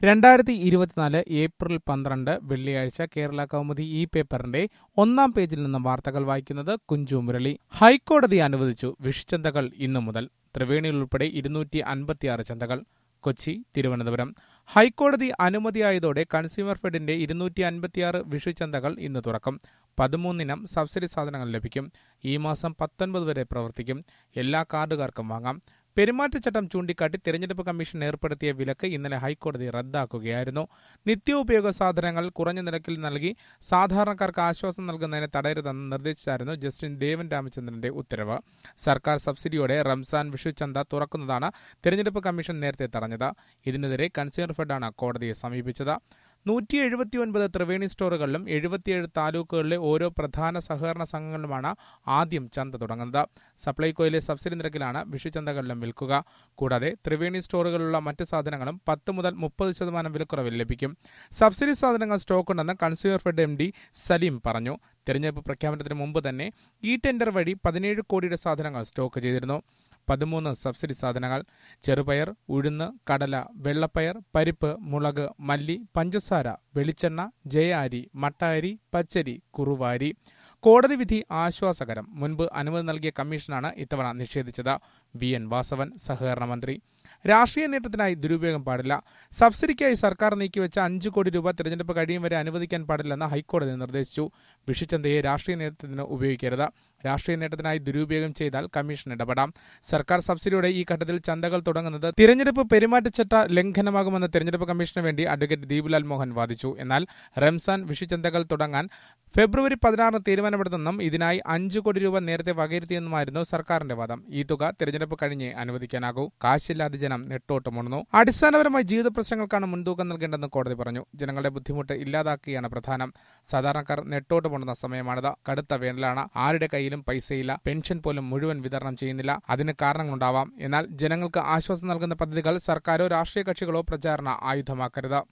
രണ്ടായിരത്തി ഇരുപത്തിനാല് ഏപ്രിൽ പന്ത്രണ്ട് വെള്ളിയാഴ്ച കേരള കൗമുദി ഈ പേപ്പറിന്റെ ഒന്നാം പേജിൽ നിന്ന് വാർത്തകൾ വായിക്കുന്നത് കുഞ്ചു മുരളി ഹൈക്കോടതി അനുവദിച്ചു വിഷുചന്തകൾ ഇന്നു മുതൽ ത്രിവേണിയിൽ ഉൾപ്പെടെ ഇരുന്നൂറ്റി അൻപത്തിയാറ് ചന്തകൾ കൊച്ചി തിരുവനന്തപുരം ഹൈക്കോടതി അനുമതിയായതോടെ കൺസ്യൂമർ ഫെഡിന്റെ ഇരുന്നൂറ്റി അൻപത്തിയാറ് വിഷുചന്തകൾ ഇന്ന് തുറക്കും പതിമൂന്നിനം സബ്സിഡി സാധനങ്ങൾ ലഭിക്കും ഈ മാസം പത്തൊൻപത് വരെ പ്രവർത്തിക്കും എല്ലാ കാർഡുകാർക്കും വാങ്ങാം പെരുമാറ്റച്ചട്ടം ചൂണ്ടിക്കാട്ടി തെരഞ്ഞെടുപ്പ് കമ്മീഷൻ ഏർപ്പെടുത്തിയ വിലക്ക് ഇന്നലെ ഹൈക്കോടതി റദ്ദാക്കുകയായിരുന്നു നിത്യോപയോഗ സാധനങ്ങൾ കുറഞ്ഞ നിരക്കിൽ നൽകി സാധാരണക്കാർക്ക് ആശ്വാസം നൽകുന്നതിന് തടയരുതെന്ന് നിർദ്ദേശിച്ചായിരുന്നു ജസ്റ്റിൻ ദേവൻ രാമചന്ദ്രന്റെ ഉത്തരവ് സർക്കാർ സബ്സിഡിയോടെ റംസാൻ വിഷുചന്ത തുറക്കുന്നതാണ് തെരഞ്ഞെടുപ്പ് കമ്മീഷൻ നേരത്തെ തടഞ്ഞത് ഇതിനെതിരെ കൺസ്യൂമർ ഫെഡാണ് കോടതിയെ സമീപിച്ചത് നൂറ്റി എഴുപത്തിയൊൻപത് ത്രിവേണി സ്റ്റോറുകളിലും എഴുപത്തിയേഴ് താലൂക്കുകളിലെ ഓരോ പ്രധാന സഹകരണ സംഘങ്ങളിലുമാണ് ആദ്യം ചന്ത തുടങ്ങുന്നത് സപ്ലൈകോയിലെ സബ്സിഡി നിരക്കിലാണ് വിഷുചന്തകളിലും വിൽക്കുക കൂടാതെ ത്രിവേണി സ്റ്റോറുകളിലുള്ള മറ്റ് സാധനങ്ങളും പത്ത് മുതൽ മുപ്പത് ശതമാനം വിലക്കുറവിൽ ലഭിക്കും സബ്സിഡി സാധനങ്ങൾ സ്റ്റോക്കുണ്ടെന്ന് consumer fed M D Saleem പറഞ്ഞു തെരഞ്ഞെടുപ്പ് പ്രഖ്യാപനത്തിന് മുമ്പ് തന്നെ ഈ ടെൻഡർ വഴി പതിനേഴ് കോടിയുടെ സാധനങ്ങൾ സ്റ്റോക്ക് ചെയ്തിരുന്നു പതിമൂന്ന് സബ്സിഡി സാധനങ്ങൾ ചെറുപയർ ഉഴുന്ന് കടല വെള്ളപ്പയർ പരിപ്പ് മുളക് മല്ലി പഞ്ചസാര വെളിച്ചെണ്ണ ജയാരി മട്ടാരി പച്ചരി കുറുവാരി കോടതി വിധി ആശ്വാസകരം മുൻപ് അനുമതി നൽകിയ കമ്മീഷനാണ് ഇത്തവണ നിഷേധിച്ചത് വി എൻ വാസവൻ സഹകരണ മന്ത്രി രാഷ്ട്രീയ നേട്ടത്തിനായി ദുരുപയോഗം പാടില്ല സബ്സിഡിക്കായി സർക്കാർ നീക്കിവെച്ച അഞ്ചു കോടി രൂപ തെരഞ്ഞെടുപ്പ് കഴിയും വരെ അനുവദിക്കാൻ പാടില്ലെന്ന് ഹൈക്കോടതി നിർദ്ദേശിച്ചു വിഷുചന്തയെ രാഷ്ട്രീയ നേട്ടത്തിന് ഉപയോഗിക്കരുത് രാഷ്ട്രീയ നേട്ടത്തിനായി ദുരുപയോഗം ചെയ്താൽ കമ്മീഷൻ ഇടപെടാം സർക്കാർ സബ്സിഡിയോടെ ഈ ഘട്ടത്തിൽ ചന്തകൾ തുടങ്ങുന്നത് തിരഞ്ഞെടുപ്പ് പെരുമാറ്റച്ചട്ട ലംഘനമാകുമെന്ന് തെരഞ്ഞെടുപ്പ് കമ്മീഷന് വേണ്ടി അഡ്വക്കേറ്റ് ദീപുലാൽ മോഹൻ വാദിച്ചു എന്നാൽ റംസാൻ വിഷുചന്തകൾ തുടങ്ങാൻ ഫെബ്രുവരി പതിനാറിന് തീരുമാനമെടുത്തെന്നും ഇതിനായി അഞ്ചു കോടി രൂപ നേരത്തെ വകയിരുത്തിയെന്നുമായിരുന്നു സർക്കാരിന്റെ വാദം ഈ തുക തെരഞ്ഞെടുപ്പ് കഴിഞ്ഞ് അനുവദിക്കാനാകൂ കാശില്ലാതെ ജനം നെട്ടോട്ടമുണർന്നു അടിസ്ഥാനപരമായി ജീവിത പ്രശ്നങ്ങൾക്കാണ് മുൻതൂക്കം നൽകേണ്ടെന്ന് കോടതി പറഞ്ഞു ജനങ്ങളുടെ ബുദ്ധിമുട്ട് ഇല്ലാതാക്കുകയാണ് പ്രധാനം സാധാരണക്കാർ നെട്ടോട്ടമുണർന്ന സമയമാണിത് കടുത്ത വേനലാണ് ആരുടെ കയ്യിലും പൈസയില്ല പെൻഷൻ പോലും മുഴുവൻ വിതരണം ചെയ്യുന്നില്ല അതിന് കാരണങ്ങളുണ്ടാവാം എന്നാൽ ജനങ്ങൾക്ക് ആശ്വാസം നൽകുന്ന പദ്ധതികൾ സർക്കാരോ രാഷ്ട്രീയ കക്ഷികളോ പ്രചാരണ ആയുധമാക്കരുത്